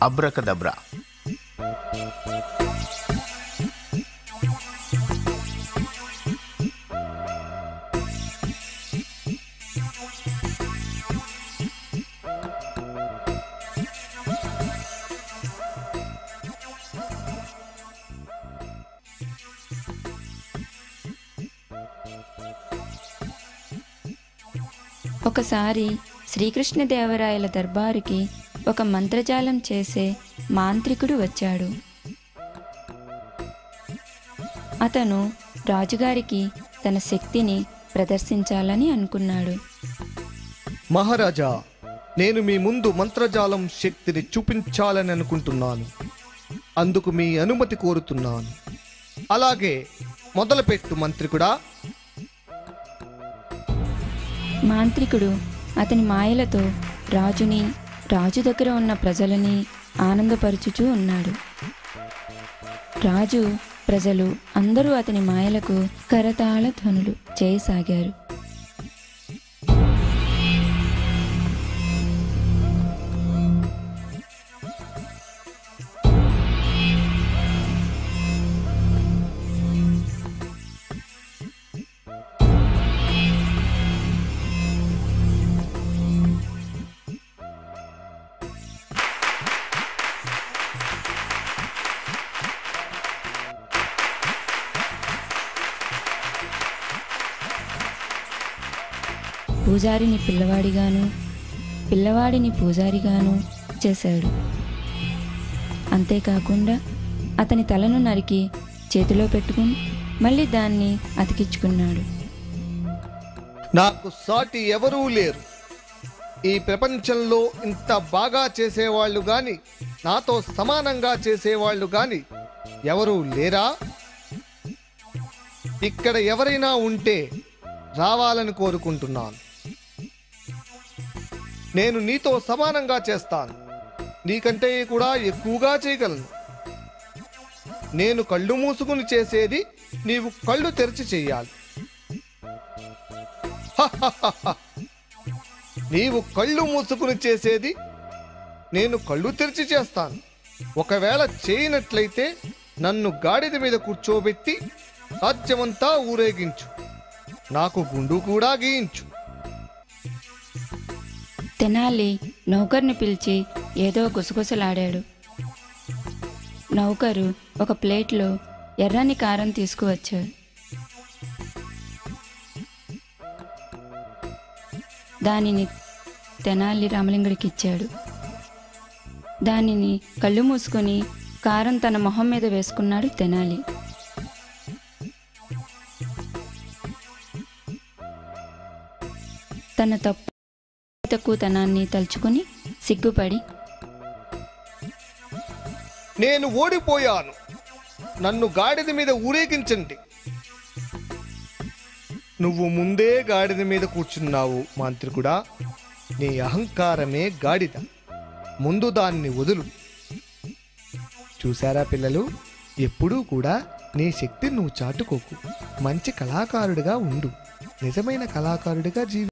abracadabra ఒకసారి శ్రీకృష్ణదేవరాయల దర్బారుకి ఒక మంత్రజాలం చేసే మాంత్రికుడు వచ్చాడు అతను రాజుగారికి తన శక్తిని ప్రదర్శించాలని అనుకున్నాడు మహారాజా నేను మీ ముందు మంత్రజాలం శక్తిని చూపించాలని అనుకుంటున్నాను అందుకు మీ అనుమతి కోరుతున్నాను అలాగే మొదలుపెట్టు మంత్రికుడా మాంత్రికుడు అతని మాయలతో రాజుని రాజు దగ్గర ఉన్న ప్రజలని ఆనందపరుచుచూ ఉన్నాడు రాజు ప్రజలు అందరూ అతని మాయలకు కరతాళ ధ్వనులు చేయసాగారు పూజారిని పిల్లవాడిగాను పిల్లవాడిని పూజారిగాను చేశాడు అంతేకాకుండా అతని తలను నరికి చేతిలో పెట్టుకుని మళ్ళీ దాన్ని అతికించుకున్నాడు నాకు సాటి ఎవరూ లేరు ఈ ప్రపంచంలో ఇంత బాగా చేసేవాళ్ళు గాని నాతో సమానంగా చేసేవాళ్ళు గాని ఎవరూ లేరా ఇక్కడ ఎవరైనా ఉంటే రావాలని కోరుకుంటున్నాను నేను నీతో సమానంగా చేస్తాను నీకంటే కూడా ఎక్కువగా చేయగలను నేను కళ్ళు మూసుకుని చేసేది నీవు కళ్ళు తెరిచి చెయ్యాలి నీవు కళ్ళు మూసుకుని చేసేది నేను కళ్ళు తెరిచి చేస్తాను ఒకవేళ చేయనట్లయితే నన్ను గాడిద మీద కూర్చోబెట్టి రాజ్యమంతా ఊరేగించు నాకు గుండు కూడా గీయించు తెనాలి నౌకర్ని పిలిచి ఏదో గుసగుసలాడాడు నౌకరు ఒక ప్లేట్లో ఎర్రని కారం తీసుకువచ్చాడు దానిని తెనాలి రామలింగుడికి ఇచ్చాడు దానిని కళ్ళు మూసుకొని కారం తన మొహం మీద వేసుకున్నాడు తెనాలి తన తప్పు తక్కువతనాన్ని తలుచుకొని సిగ్గుపడి నేను ఓడిపోయాను నన్ను గాడిద మీద ఊరేగించండి నువ్వు ముందే గాడిద మీద కూర్చున్నావు మాంత్రికుడా నీ అహంకారమే గాడిద ముందు దాన్ని వదులు చూసారా పిల్లలు ఎప్పుడూ కూడా నీ శక్తిని నువ్వు చాటుకోకు మంచి కళాకారుడిగా ఉండు నిజమైన కళాకారుడిగా జీవి